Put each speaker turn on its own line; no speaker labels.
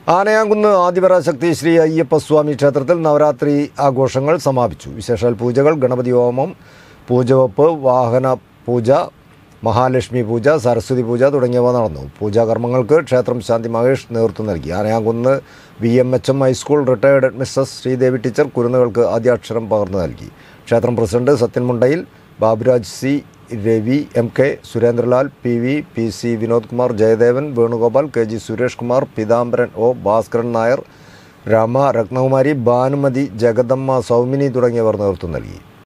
ആനയാങ്കുന്ന് ആദിപരാശക്തി ശ്രീ അയ്യപ്പസ്വാമി ക്ഷേത്രത്തിൽ നവരാത്രി ആഘോഷങ്ങൾ സമാപിച്ചു വിശേഷാൽ പൂജകൾ ഗണപതി ഹോമം പൂജവെപ്പ് വാഹന പൂജ മഹാലക്ഷ്മി പൂജ സരസ്വതി പൂജ തുടങ്ങിയവ നടന്നു പൂജാകർമ്മങ്ങൾക്ക് ക്ഷേത്രം ശാന്തി മഹേഷ് നേതൃത്വം നൽകി Anayamkunnu V M H M high school retired Mrs Sreedevi teacher കുരുന്നുകൾക്ക് ആദ്യാക്ഷരം പകർന്നു നൽകി ക്ഷേത്രം president Sathyan Mundayil Baburaj C Ravi M K Surendralal P V P C Vinod Kumar Jayadevan Venugopal K G Suresh Kumar Peethambaran O Bhaskaran Nair Rama Rathnakumari Bhanumathi Jagadamma Saumini തുടങ്ങിയവർ നേതൃത്വം നൽകി